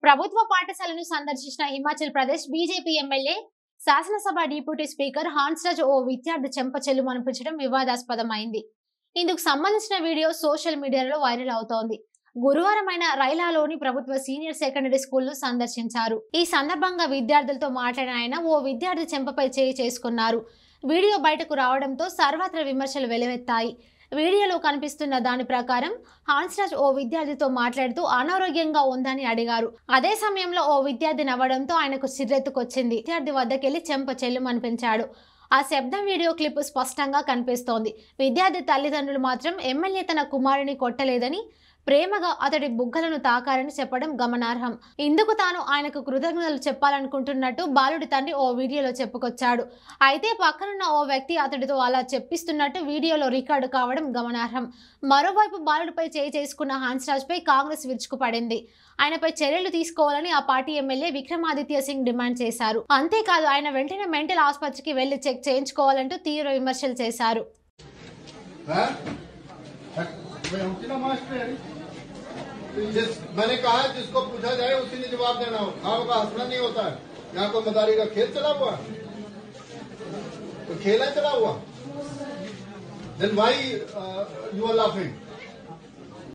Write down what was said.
ప్రభుత్వ పాఠశాలను సందర్శించిన హిమాచల్ ప్రదేశ్ బీజేపీ ఎమ్మెల్యే శాసనసభ డిప్యూటీ స్పీకర్ హాన్స్రాజ్ ఓ విద్యార్థి చెంప చెల్లు అనిపించడం వివాదాస్పదమైంది ఇందుకు సంబంధించిన వీడియో సోషల్ మీడియాలో వైరల్ అవుతోంది గురువారమైన రైలాలోని ప్రభుత్వ సీనియర్ సెకండరీ స్కూల్ను సందర్శించారు ఈ సందర్భంగా విద్యార్థులతో మాట్లాడిన ఆయన ఓ విద్యార్థి చెంపపై చేయి చేసుకున్నారు వీడియో బయటకు రావడంతో సర్వత్ర విమర్శలు వెలువెత్తాయి వీడియోలో కనిపిస్తున్న దాని ప్రకారం హాన్స్రాజ్ ఓ విద్యార్థితో మాట్లాడుతూ అనారోగ్యంగా ఉందని అడిగారు అదే సమయంలో ఓ విద్యార్థి నవ్వడంతో ఆయనకు సిర్రెత్తుకొచ్చింది విద్యార్థి వద్దకెళ్లి చెంప చెల్లుమనిపించాడు ఆ శబ్దం వీడియో క్లిప్ స్పష్టంగా కనిపిస్తోంది విద్యార్థి తల్లిదండ్రులు మాత్రం ఎమ్మెల్యే తన కుమారుని కొట్టలేదని ప్రేమగా అతడి బుగ్గలను తాకారని చెప్పడం గమనార్హం ఇందుకు తాను ఆయనకు కృతజ్ఞతలు చెప్పాలనుకుంటున్నట్టు బాలుడి తండ్రి ఓ వీడియోలో చెప్పుకొచ్చాడు అయితే పక్కనున్న ఓ వ్యక్తి అతడితో అలా చెప్పిస్తున్నట్టు వీడియోలో రికార్డు కావడం గమనార్హం మరోవైపు బాలుడిపై చేయి చేసుకున్న హన్స్రాజ్ పై కాంగ్రెస్ విరుచుకుపడింది ఆయనపై చర్యలు తీసుకోవాలని ఆ party MLA Vikramaditya Singh demand చేశారు అంతేకాదు ఆయన వెంటనే మెంటల్ ఆసుపత్రికి వెళ్లి చెక్ చేయించుకోవాలంటూ తీవ్ర విమర్శలు చేశారు हैं? मैं उनकी ना मास्टर है जिस मैंने कहा है जिसको पूछा जाए उसी ने जवाब देना हो खाओ का हंसना नहीं होता है यहाँ कोई मदारी का खेल चला हुआ है? तो खेल है चला हुआ then why you are laughing